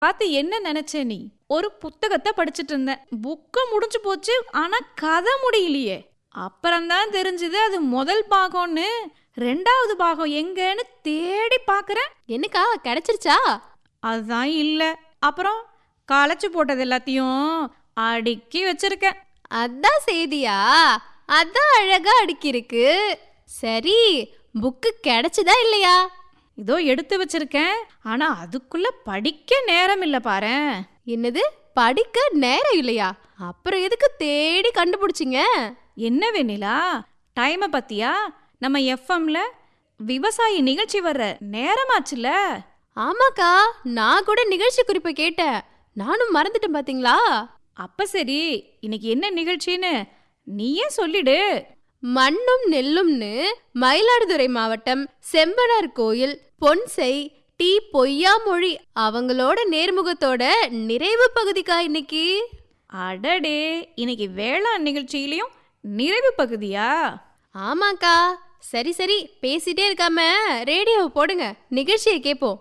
பார்த்து என்ன நினைச்ச நீ ஒரு புத்தகத்தை படிச்சிட்டு இருந்தேன் புக்கு முடிஞ்சு போச்சு ஆனா கதை முடியலையே அப்புறம்தான் தெரிஞ்சது அது முதல் பாகம்னு ரெண்டாவது பாகம் எங்கன்னு தேடி பார்க்கறேன் என்னக்கா கிடைச்சிருச்சா அதுதான் இல்ல அப்புறம் களைச்சு போட்டது எல்லாத்தையும் அடுக்கி வச்சிருக்கேன் அதான் செய்தியா அதான் அழகா அடுக்கிருக்கு சரி புக்கு கிடைச்சதா இல்லையா இதோ எடுத்து வச்சிருக்கேன் ஆனா அதுக்குள்ள படிக்க நேரம் இல்ல பாரேன் என்னது படிக்க நேரம் இல்லையா அப்புறம் எதுக்கு தேடி கண்டுபிடிச்சிங்க என்ன வெண்ணிலா டைமை பத்தியா நம்ம எஃப்எம்ல விவசாயி நிகழ்ச்சி வர்ற நேரமாச்சுல ஆமாக்கா நான் கூட நிகழ்ச்சி குறிப்பை கேட்டேன் நானும் மறந்துட்டேன் பாத்தீங்களா அப்ப சரி இன்னைக்கு என்ன நிகழ்ச்சின்னு நீயே சொல்லிடு மண்ணும் நெல்லும்னு மயிலாடுதுறை மாவட்டம் செம்பனார் கோயில் பொன்சை டி பொய்யாமொழி அவங்களோட நேர்முகத்தோட நிறைவு பகுதிக்கா இன்னைக்கு அடடே இன்னைக்கு வேளாண் நிகழ்ச்சியிலையும் நிறைவு பகுதியா ஆமாக்கா சரி சரி பேசிட்டே இருக்காம ரேடியோவை போடுங்க நிகழ்ச்சியை கேட்போம்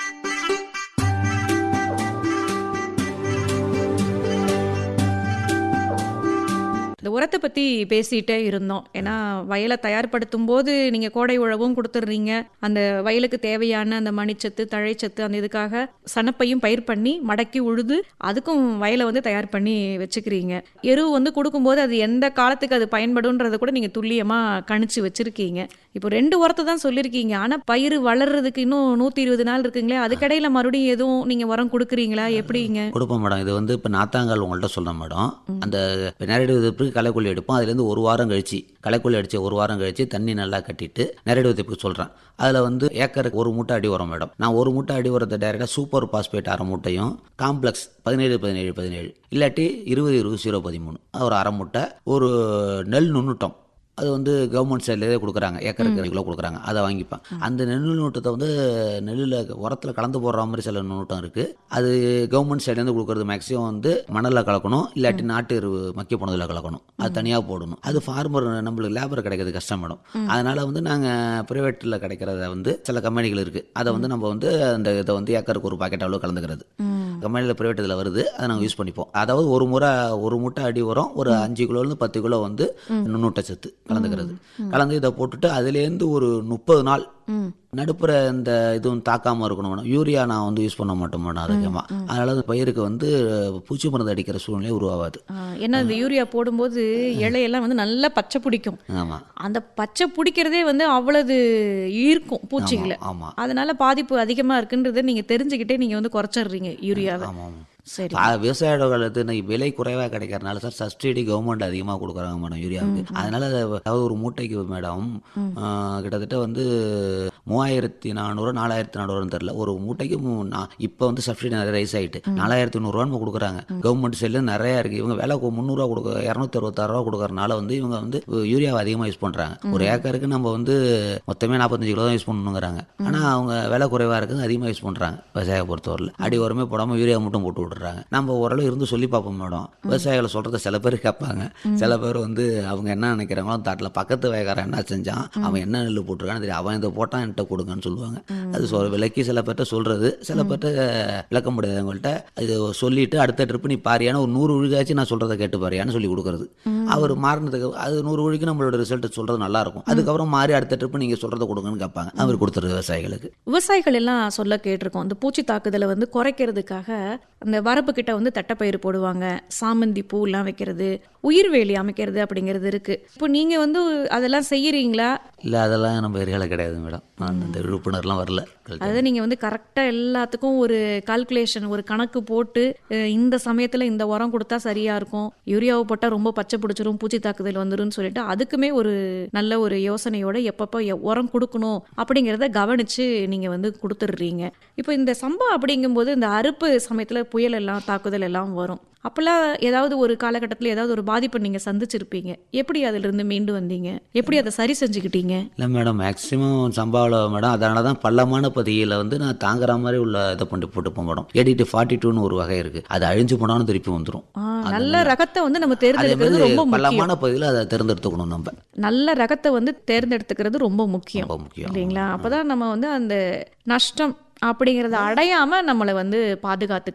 இந்த உரத்தை பத்தி பேசிட்டே இருந்தோம் ஏன்னா வயலை தயார்படுத்தும் போது நீங்க கோடை உழவும் கொடுத்துட்றீங்க அந்த வயலுக்கு தேவையான அந்த மணிச்சத்து தழைச்சத்து அந்த இதுக்காக சனப்பையும் பயிர் பண்ணி மடக்கி உழுது அதுக்கும் வயலை வந்து தயார் பண்ணி வச்சுக்கிறீங்க எரு வந்து கொடுக்கும்போது அது எந்த காலத்துக்கு அது பயன்படும்ன்றத கூட நீங்க துல்லியமா கணிச்சு வச்சிருக்கீங்க இப்போ ரெண்டு உரத்தை தான் சொல்லியிருக்கீங்க ஆனா பயிர் வளர்றதுக்கு இன்னும் நூத்தி இருபது நாள் இருக்குங்களே அதுக்கடையில மறுபடியும் எதுவும் நீங்க உரம் கொடுக்குறீங்களா எப்படிங்க கொடுப்போம் மேடம் இது வந்து இப்போ நாத்தாங்கால் உங்கள்கிட்ட சொல்கிறேன் மேடம் அந்த நேரடி விதைப்புக்கு களைக்கொல்லி எடுப்போம் அதுலேருந்து ஒரு வாரம் கழிச்சு களைக்கொல்லி அடித்து ஒரு வாரம் கழிச்சு தண்ணி நல்லா கட்டிட்டு நேரடி விதைப்புக்கு சொல்கிறேன் அதில் வந்து ஏக்கருக்கு ஒரு மூட்டை அடி உரம் மேடம் நான் ஒரு மூட்டை அடி உரத்தை டைரெக்டாக சூப்பர் பாஸ்பேட் அரை மூட்டையும் காம்ப்ளெக்ஸ் பதினேழு பதினேழு பதினேழு இல்லாட்டி இருபது இருபது ஜீரோ பதிமூணு அது ஒரு அரை மூட்டை ஒரு நெல் நுண்ணுட்டம் அது வந்து கவர்மெண்ட் சைட்லேயே கொடுக்குறாங்க ஏக்கருக்கு ரெண்டு கிலோ கொடுக்குறாங்க அதை வாங்கிப்பேன் அந்த நெல் நூட்டத்தை வந்து நெல்லில் உரத்தில் கலந்து போடுற மாதிரி சில நூட்டம் இருக்குது அது கவர்மெண்ட் சைட்லேருந்து கொடுக்குறது மேக்ஸிமம் வந்து மணலில் கலக்கணும் இல்லாட்டி நாட்டு எருவு மக்கிய போனதில் கலக்கணும் அது தனியாக போடணும் அது ஃபார்மர் நம்மளுக்கு லேபர் கிடைக்கிறது கஷ்டம் மேடம் அதனால் வந்து நாங்கள் ப்ரைவேட்டில் கிடைக்கிறத வந்து சில கம்பெனிகள் இருக்குது அதை வந்து நம்ம வந்து அந்த இதை வந்து ஏக்கருக்கு ஒரு பாக்கெட் அளவு கலந்துக்கிறது கம்பெனியில் ப்ரைவேட் இதில் வருது அதை நாங்கள் யூஸ் பண்ணிப்போம் அதாவது ஒரு முறை ஒரு மூட்டை அடி உரம் ஒரு அஞ்சு கிலோலேருந்து பத்து கிலோ வந்து நுண்ணூட்ட சத்து கலந்துக்கிறது கலந்து இதை போட்டுட்டு அதுலேருந்து ஒரு முப்பது நாள் நடுப்புற இந்த இதுவும் தாக்காமல் இருக்கணும் மேடம் யூரியா நான் வந்து யூஸ் பண்ண மாட்டோம் மேடம் அதிகமாக அதனால அந்த பயிருக்கு வந்து பூச்சி மருந்து அடிக்கிற சூழ்நிலை உருவாகாது ஆ, ஏன்னா இந்த யூரியா போடும்போது இலையெல்லாம் வந்து நல்லா பச்சை பிடிக்கும் ஆமாம் அந்த பச்சை பிடிக்கிறதே வந்து அவ்வளவு ஈர்க்கும் பூச்சிகளை ஆமாம் அதனால பாதிப்பு அதிகமா இருக்குன்றதை நீங்க தெரிஞ்சுக்கிட்டே நீங்க வந்து குறைச்சிடுறீங்க யூரியாவை ஆமாம் ஆமாம் சரி விவசாயிகளுக்கு இன்னைக்கு விலை குறைவாக கிடைக்கிறனால சார் சப்சிடி கவர்மெண்ட் அதிகமாக கொடுக்குறாங்க மேடம் யூரியாவுக்கு அதனால அது அதாவது ஒரு மூட்டைக்கு மேடம் கிட்டத்தட்ட வந்து மூவாயிரத்தி நானூறு நாலாயிரத்தி நானூறுன்னு தெரில ஒரு மூட்டைக்கு இப்போ வந்து சப்சிடி நிறைய ரைஸ் ஆகிட்டு நாலாயிரத்தி நூறுரூவான்னு கொடுக்குறாங்க கவர்மெண்ட் சைடில் நிறையா இருக்குது இவங்க விலை கு- முந்நூறுரூவா கொடுக்க இரநூத்தி அறுபத்தாறுரூவா கொடுக்கறனால வந்து இவங்க வந்து யூரியாவை அதிகமாக யூஸ் பண்ணுறாங்க ஒரு ஏக்கருக்கு நம்ம வந்து மொத்தமே நாற்பத்தஞ்சு கிலோ தான் யூஸ் பண்ணணுங்கிறாங்க ஆனால் அவங்க விலை குறைவாக இருக்குது அதிகமாக யூஸ் பண்ணுறாங்க விவசாய பொறுத்தவரையில் அடி உரமே போடாமல் யூரியா மட்டும் போட்டு விட்டுறாங்க நம்ம ஓரளவு இருந்து சொல்லி பார்ப்போம் மேடம் விவசாயிகளை சொல்கிறத சில பேர் கேட்பாங்க சில பேர் வந்து அவங்க என்ன நினைக்கிறாங்களோ தாட்டில் பக்கத்து வயக்காரன் என்ன செஞ்சான் அவன் என்ன நெல் போட்டிருக்கான்னு தெரியும் அவன் இதை போட்டான் என்கிட்ட கொடுங்கன்னு சொல்லுவாங்க அது சொல் விலைக்கு சில பேர்ட்ட சொல்கிறது சில பேர்ட்ட விளக்க முடியாதவங்கள்ட்ட இது சொல்லிட்டு அடுத்த ட்ரிப்பு நீ பாரியான ஒரு நூறு விழுகாச்சு நான் சொல்கிறத கேட்டு பாரியான்னு சொல்லி கொடுக்குறது அவர் மாறினதுக்கு அது நூறு விழுக்கு நம்மளோட ரிசல்ட் சொல்கிறது நல்லா இருக்கும் அதுக்கப்புறம் மாறி அடுத்த ட்ரிப்பு நீங்கள் சொல்கிறத கொடுங்கன்னு கேட்பாங்க அவர் கொடுத்துருது விவசாயிகளுக்கு விவசாயிகள் எல்லாம் சொல்ல கேட்டிருக்கோம் இந்த பூச்சி தாக்குதலை வந்து குறைக்கிறதுக்காக அந்த வரப்பு கிட்ட வந்து தட்டைப்பயிறு போடுவாங்க சாமந்தி பூ எல்லாம் வைக்கிறது உயிர்வேலி அமைக்கிறது அப்படிங்கிறது இருக்கு இப்போ நீங்க வந்து அதெல்லாம் செய்யறீங்களா இல்லை அதெல்லாம் நம்ம ஏரியாவில் கிடையாது மேடம் நான் இந்த விழிப்புணர்வுலாம் வரல அதாவது நீங்க வந்து கரெக்டா எல்லாத்துக்கும் ஒரு கால்குலேஷன் ஒரு கணக்கு போட்டு அஹ், இந்த சமயத்துல இந்த உரம் கொடுத்தா சரியா இருக்கும் யூரியாவை போட்டா ரொம்ப பச்சை பிடிச்சிரும் பூச்சி தாக்குதல் வந்துரும்னு சொல்லிட்டு அதுக்குமே ஒரு நல்ல ஒரு யோசனையோட எப்பப்போ எ- உரம் கொடுக்கணும் அப்படிங்கிறத கவனிச்சு நீங்க வந்து கொடுத்துடுறீங்க இப்போ இந்த சம்பா அப்படிங்கும்போது இந்த அறுப்பு சமயத்துல புயல் எல்லாம் தாக்குதல் எல்லாம் வரும் அப்பெல்லாம் ஏதாவது ஒரு காலகட்டத்தில் ஏதாவது ஒரு பாதிப்பை நீங்க சந்திச்சிருப்பீங்க எப்படி அதுல இருந்து மீண்டு வந்தீங்க எப்படி அதை சரி செஞ்சுக்கிட்டீங்க இல்லை மேடம் மேக்ஸிமம் சம்பாவில் மேடம் அதனால தான் பள்ளமான பதியில் வந்து நான் தாங்குற மாதிரி உள்ள இதை பண்ணி போட்டுப்போம் மேடம் எடிட்டு ஃபார்ட்டி டூன்னு ஒரு வகை இருக்குது அது அழிஞ்சு போனாலும் திருப்பி வந்துடும் ஆ, நல்ல ரகத்தை வந்து நம்ம அதே தேர்ந்தெடுக்கிறது மாதிரி ரொம்ப முக்கியம் பள்ளமான பகுதியில் அதை தேர்ந்தெடுத்துக்கணும் நம்ம நல்ல ரகத்தை வந்து தேர்ந்தெடுத்துக்கிறது ரொம்ப முக்கியம் ரொம்ப முக்கியம் இல்லைங்களா அப்பதான் நம்ம வந்து அந்த நஷ்டம் அப்படிங்கறத அடையாம நம்மளை வந்து பாதுகாத்துக்க